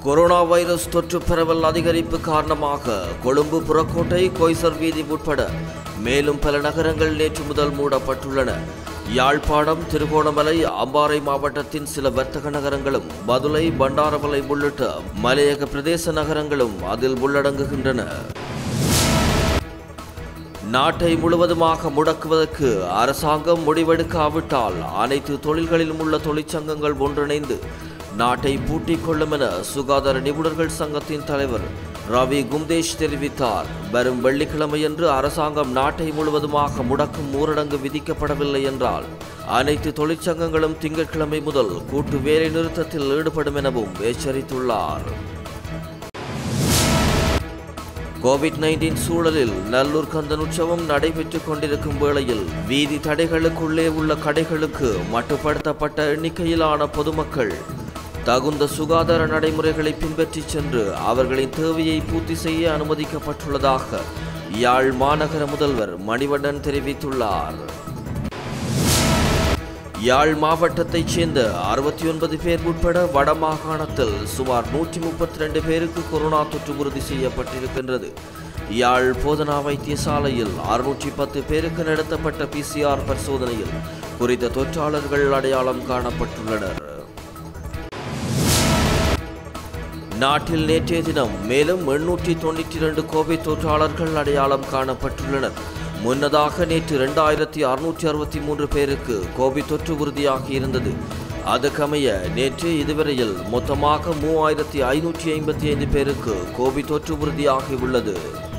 corona virus தொற்று பரவல் அதிகரிப்பு காரணமாக கொழும்பு புறக்கோட்டை கொய்சர் வீதி உட்பட மேலும் பல நகரங்கள் நேற்று முதல் மூடப்பட்டுள்ளன யாழ்ப்பாணம் திருகோணமலை அம்பாறை மாவட்டத்தின் சில வர்த்தக நகரங்களும் மதுரை பண்டாரவளை உள்ளிட்ட மலையக பிரதேச நகரங்களும் அதில் உள்ளடங்குகின்றன நாட்டை முழுவதுமாக முடக்குவதற்கு அரசாங்கம் முடிவெடுக்காவிட்டால் அனைத்து தொழில்களிலும் உள்ள தொழிற்சங்கங்கள் ஒன்றிணைந்து நாட்டை பூட்டிக் கொள்ளும் என சுகாதார நிபுணர்கள் சங்கத்தின் தலைவர் ரவி கும்தேஷ் தெரிவித்தார் வரும் வெள்ளிக்கிழமையன்று அரசாங்கம் நாட்டை முழுவதுமாக முடக்கும் ஊரடங்கு விதிக்கப்படவில்லை என்றால் அனைத்து தொழிற்சங்கங்களும் திங்கட்கிழமை முதல் கூட்டு வேலை நிறுத்தத்தில் ஈடுபடும் எனவும் எச்சரித்துள்ளார் கோவிட் நைன்டீன் சூழலில் நல்லூர் கந்தன் உற்சவம் நடைபெற்றுக் கொண்டிருக்கும் வேளையில் வீதி தடைகளுக்குள்ளே உள்ள கடைகளுக்கு மட்டுப்படுத்தப்பட்ட எண்ணிக்கையிலான பொதுமக்கள் தகுந்த சுகாதார நடைமுறைகளை பின்பற்றிச் சென்று அவர்களின் தேவையை பூர்த்தி செய்ய அனுமதிக்கப்பட்டுள்ளதாக யாழ் மாநகர முதல்வர் மணிவண்ணன் தெரிவித்துள்ளார் யாழ் மாவட்டத்தைச் சேர்ந்த அறுபத்தி ஒன்பது பேர் உட்பட வடமாகாணத்தில் சுமார் நூற்றி முப்பத்தி ரெண்டு பேருக்கு கொரோனா தொற்று உறுதி செய்யப்பட்டிருக்கின்றது யாழ் போதனா வைத்தியசாலையில் அறுநூற்றி பத்து பேருக்கு நடத்தப்பட்ட பிசிஆர் பரிசோதனையில் குறித்த தொற்றாளர்கள் அடையாளம் காணப்பட்டுள்ளனர் நாட்டில் நேற்றைய தினம் மேலும் எண்ணூற்றி தொண்ணூற்றி இரண்டு கோவிட் தொற்றாளர்கள் அடையாளம் காணப்பட்டுள்ளனர் முன்னதாக நேற்று இரண்டாயிரத்தி அறுநூற்றி அறுபத்தி மூன்று பேருக்கு கோவிட் தொற்று உறுதியாகி இருந்தது அதுக்கமைய நேற்று இதுவரையில் மொத்தமாக மூவாயிரத்தி ஐநூற்றி ஐம்பத்தி ஐந்து பேருக்கு கோவிட் தொற்று உறுதியாகி உள்ளது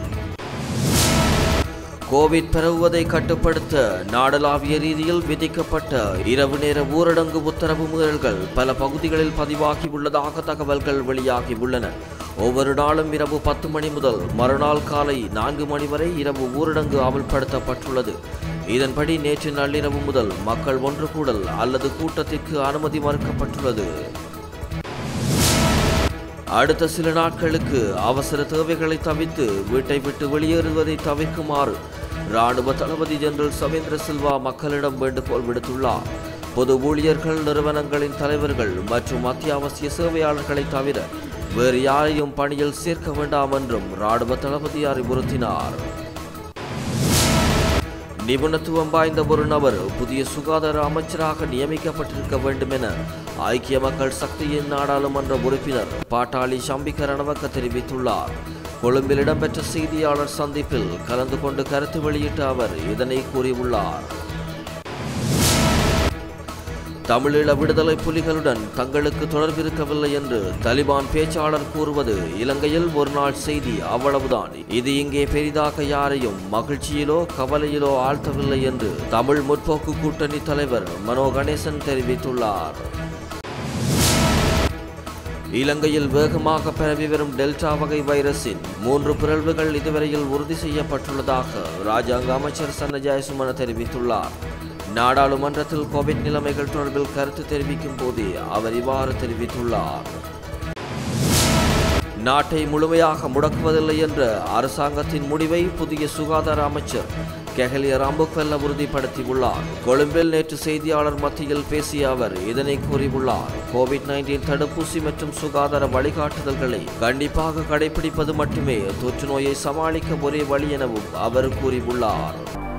கோவிட் பரவுவதை கட்டுப்படுத்த நாடளாவிய ரீதியில் விதிக்கப்பட்ட இரவு நேர ஊரடங்கு உத்தரவு மீறல்கள் பல பகுதிகளில் பதிவாகி உள்ளதாக தகவல்கள் வெளியாகி உள்ளன ஒவ்வொரு நாளும் இரவு பத்து மணி முதல் மறுநாள் காலை நான்கு மணி வரை இரவு ஊரடங்கு அமல்படுத்தப்பட்டுள்ளது இதன்படி நேற்று நள்ளிரவு முதல் மக்கள் ஒன்று கூடல் அல்லது கூட்டத்திற்கு அனுமதி மறுக்கப்பட்டுள்ளது அடுத்த சில நாட்களுக்கு அவசர தேவைகளை தவிர்த்து வீட்டை விட்டு வெளியேறுவதை தவிர்க்குமாறு ராணுவ தளபதி ஜெனரல் சவேந்திர சில்வா மக்களிடம் வேண்டுகோள் விடுத்துள்ளார் பொது ஊழியர்கள் நிறுவனங்களின் தலைவர்கள் மற்றும் அத்தியாவசிய சேவையாளர்களை தவிர வேறு யாரையும் பணியில் சேர்க்க வேண்டாம் என்றும் ராணுவ தளபதி அறிவுறுத்தினார் நிபுணத்துவம் வாய்ந்த ஒரு நபர் புதிய சுகாதார அமைச்சராக நியமிக்கப்பட்டிருக்க வேண்டும் என ஐக்கிய மக்கள் சக்தியின் நாடாளுமன்ற உறுப்பினர் பாட்டாளி சம்பிக்க ரணவக்க தெரிவித்துள்ளார் கொழும்பில் இடம்பெற்ற செய்தியாளர் சந்திப்பில் கலந்து கொண்டு கருத்து வெளியிட்ட அவர் இதனை கூறியுள்ளார் தமிழீழ விடுதலை புலிகளுடன் தங்களுக்கு தொடர்பிருக்கவில்லை என்று தலிபான் பேச்சாளர் கூறுவது இலங்கையில் ஒரு நாள் செய்தி அவ்வளவுதான் இது இங்கே பெரிதாக யாரையும் மகிழ்ச்சியிலோ கவலையிலோ ஆழ்த்தவில்லை என்று தமிழ் முற்போக்கு கூட்டணி தலைவர் மனோ கணேசன் தெரிவித்துள்ளார் இலங்கையில் வேகமாக பரவி வரும் டெல்டா வகை வைரஸின் மூன்று பிறழ்வுகள் இதுவரையில் உறுதி செய்யப்பட்டுள்ளதாக ராஜாங்க அமைச்சர் சன்ன ஜெயசுமன தெரிவித்துள்ளார் நாடாளுமன்றத்தில் கோவிட் நிலைமைகள் தொடர்பில் கருத்து தெரிவிக்கும் போதே அவர் இவ்வாறு தெரிவித்துள்ளார் நாட்டை முழுமையாக முடக்குவதில்லை என்ற அரசாங்கத்தின் முடிவை புதிய சுகாதார அமைச்சர் கெஹலிய ராம்புக்வெல்ல உறுதிப்படுத்தியுள்ளார் கொழும்பில் நேற்று செய்தியாளர் மத்தியில் பேசிய அவர் இதனை கூறியுள்ளார் கோவிட் நைன்டீன் தடுப்பூசி மற்றும் சுகாதார வழிகாட்டுதல்களை கண்டிப்பாக கடைபிடிப்பது மட்டுமே தொற்று நோயை சமாளிக்க ஒரே வழி எனவும் அவர் கூறியுள்ளார்